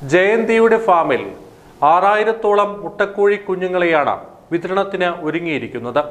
ജയന്തിയുടെ ഫാമിൽ ആറായിരത്തോളം മുട്ടക്കോഴി കുഞ്ഞുങ്ങളെയാണ് വിതരണത്തിന് ഒരുങ്ങിയിരിക്കുന്നത്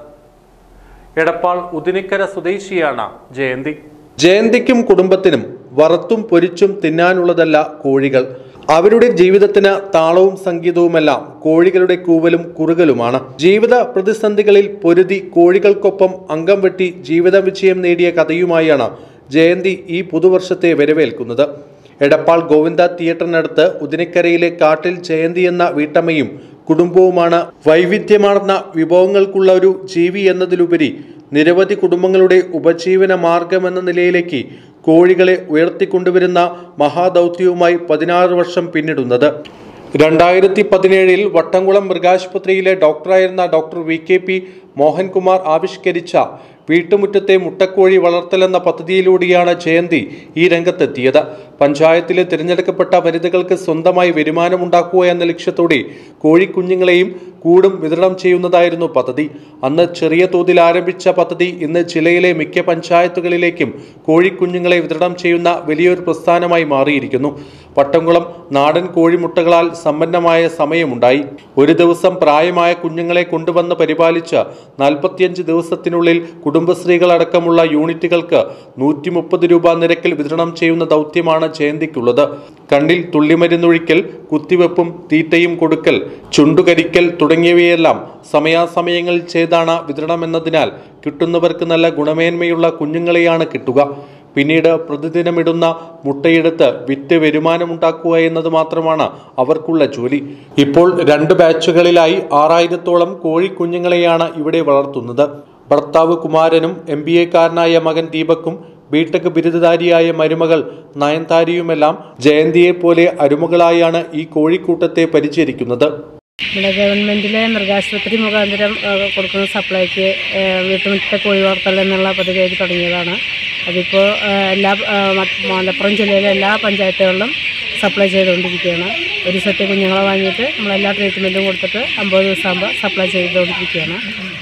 എടപ്പാൾ ഉദിനിക്കര സ്വദേശിയാണ് ജയന്തി ജയന്തിക്കും കുടുംബത്തിനും വറുത്തും പൊരിച്ചും തിന്നാനുള്ളതല്ല കോഴികൾ അവരുടെ ജീവിതത്തിന് താളവും സംഗീതവുമെല്ലാം കോഴികളുടെ കൂവലും കുറുകലുമാണ് ജീവിത പ്രതിസന്ധികളിൽ പൊരുതി കോഴികൾക്കൊപ്പം അംഗം വെട്ടി ജീവിത വിജയം നേടിയ കഥയുമായാണ് ജയന്തി ഈ പുതുവർഷത്തെ വരവേൽക്കുന്നത് എടപ്പാൾ ഗോവിന്ദ തിയേറ്ററിനടുത്ത് ഉദിനക്കരയിലെ കാട്ടിൽ ജയന്തി എന്ന വീട്ടമ്മയും കുടുംബവുമാണ് വൈവിധ്യമാർന്ന വിഭവങ്ങൾക്കുള്ള ഒരു ജീവി എന്നതിലുപരി നിരവധി കുടുംബങ്ങളുടെ ഉപജീവന മാർഗമെന്ന നിലയിലേക്ക് കോഴികളെ ഉയർത്തിക്കൊണ്ടുവരുന്ന മഹാദൗത്യവുമായി പതിനാറ് വർഷം പിന്നിടുന്നത് രണ്ടായിരത്തി പതിനേഴിൽ വട്ടംകുളം മൃഗാശുപത്രിയിലെ ഡോക്ടറായിരുന്ന doctor V K P Mohankumar ആവിഷ്കരിച്ച വീട്ടുമുറ്റത്തെ മുട്ടക്കോഴി വളർത്തലെന്ന പദ്ധതിയിലൂടെയാണ് ജയന്തി ഈ രംഗത്തെത്തിയത് പഞ്ചായത്തിലെ തിരഞ്ഞെടുക്കപ്പെട്ട വനിതകൾക്ക് സ്വന്തമായി വരുമാനമുണ്ടാക്കുക എന്ന ലക്ഷ്യത്തോടെ കോഴിക്കുഞ്ഞുങ്ങളെയും കൂടും വിതരണം ചെയ്യുന്നതായിരുന്നു പദ്ധതി അന്ന് ചെറിയ തോതിൽ ആരംഭിച്ച പദ്ധതി ഇന്ന് ജില്ലയിലെ മിക്ക പഞ്ചായത്തുകളിലേക്കും കോഴിക്കുഞ്ഞുങ്ങളെ വിതരണം ചെയ്യുന്ന വലിയൊരു പ്രസ്ഥാനമായി മാറിയിരിക്കുന്നു പട്ടംകുളം നാടൻ കോഴിമുട്ടകളാൽ സമ്പന്നമായ സമയമുണ്ടായി ഒരു ദിവസം പ്രായമായ കുഞ്ഞുങ്ങളെ കൊണ്ടുവന്ന് പരിപാലിച്ച് നാൽപ്പത്തിയഞ്ച് ദിവസത്തിനുള്ളിൽ കുടുംബശ്രീകളടക്കമുള്ള യൂണിറ്റുകൾക്ക് നൂറ്റി മുപ്പത് രൂപ നിരക്കിൽ വിതരണം ചെയ്യുന്ന ദൗത്യമാണ് ജയന്തിക്കുള്ളത് കണ്ണിൽ തുള്ളിമരുന്നൊഴിക്കൽ കുത്തിവെപ്പും തീറ്റയും കൊടുക്കൽ ചുണ്ടുകരിക്കൽ തുടങ്ങിയവയെല്ലാം സമയാസമയങ്ങളിൽ ചെയ്താണ് വിതരണമെന്നതിനാൽ കിട്ടുന്നവർക്ക് നല്ല ഗുണമേന്മയുള്ള കുഞ്ഞുങ്ങളെയാണ് കിട്ടുക പിന്നീട് പ്രതിദിനമിടുന്ന മുട്ടയെടുത്ത് വിറ്റ് വരുമാനമുണ്ടാക്കുക എന്നത് മാത്രമാണ് അവർക്കുള്ള ജോലി ഇപ്പോൾ രണ്ട് ബാച്ചുകളിലായി ആറായിരത്തോളം കോഴിക്കുഞ്ഞുങ്ങളെയാണ് ഇവിടെ വളർത്തുന്നത് ഭർത്താവ് കുമാരനും എം ബി എക്കാരനായ മകൻ ദീപക്കും ബിടെക് ബിരുദധാരിയായ മരുമകൾ നയൻതാരിയുമെല്ലാം ജയന്തിയെ പോലെ അരുമകളായാണ് ഈ കോഴിക്കൂട്ടത്തെ പരിചരിക്കുന്നത് നമ്മുടെ ഗവൺമെൻറ്റിലെ മൃഗാശുപത്രി മുഖാന്തരം ആ, കൊടുക്കുന്ന സപ്ലൈക്ക് ആ, വീട്ടുമുറ്റത്തെ കോഴി വളർത്തൽ എന്നുള്ള പദ്ധതിയായിട്ട് തുടങ്ങിയതാണ് അതിപ്പോൾ ആ, എല്ലാ ആ, മ- മലപ്പുറം ജില്ലയിലെ എല്ലാ പഞ്ചായത്തുകളിലും സപ്ലൈ ചെയ്തുകൊണ്ടിരിക്കുകയാണ് ഒരു സെറ്റ് കുഞ്ഞുങ്ങളെ വാങ്ങിയിട്ട് നമ്മളെല്ലാ ട്രീറ്റ്മെൻറ്റും കൊടുത്തിട്ട് അമ്പത് ദിവസമാകുമ്പോൾ സപ്ലൈ ചെയ്തുകൊണ്ടിരിക്കുകയാണ്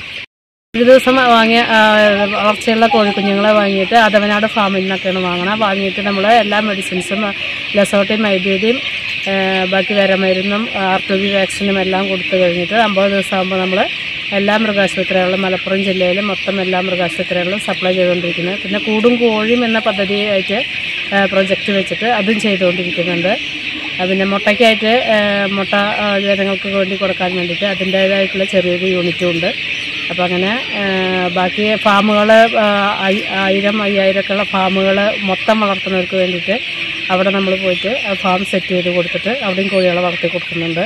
ഒരു ദിവസം വാങ്ങിയ ആ, വളർച്ചയുള്ള കോഴിക്കുഞ്ഞുങ്ങളെ വാങ്ങിയിട്ട് അതവനാട് ഫാമിൽ നിന്നൊക്കെയാണ് വാങ്ങണം വാങ്ങിയിട്ട് നമ്മൾ എല്ലാ മെഡിസിൻസും ലസോട്ടയും മൈദ്യുതിയും ബാക്കി വരമരുന്നും ആർ ടു ബി വാക്സിനും എല്ലാം കൊടുത്തു കഴിഞ്ഞിട്ട് അമ്പത് ദിവസമാകുമ്പോൾ നമ്മൾ എല്ലാ മൃഗാശുപത്രികളിലും മലപ്പുറം ജില്ലയിലെ മൊത്തം എല്ലാ മൃഗാശുപത്രികളിലും സപ്ലൈ ചെയ്തുകൊണ്ടിരിക്കുന്നത് പിന്നെ കൂടും കോഴിയും എന്ന പദ്ധതിയായിട്ട് പ്രൊജക്റ്റ് വെച്ചിട്ട് അതും ചെയ്തുകൊണ്ടിരിക്കുന്നുണ്ട് ആ, പിന്നെ മുട്ടയ്ക്കായിട്ട് ആ, മുട്ട ആ, ജനങ്ങൾക്ക് വേണ്ടി കൊടുക്കാൻ വേണ്ടിയിട്ട് അതിൻ്റേതായിട്ടുള്ള ചെറിയൊരു യൂണിറ്റും ഉണ്ട് അപ്പോൾ അങ്ങനെ ആ, ബാക്കി ഫാമുകൾ ആയിരം അയ്യായിരം ഒക്കെയുള്ള ഫാമുകൾ മൊത്തം വളർത്തുന്നവർക്ക് വേണ്ടിയിട്ട് അവിടെ നമ്മൾ പോയിട്ട് ആ ഫാം സെറ്റ് ചെയ്ത് കൊടുത്തിട്ട് അവിടെയും കോഴികളെ വളർത്തി കൊടുക്കുന്നുണ്ട്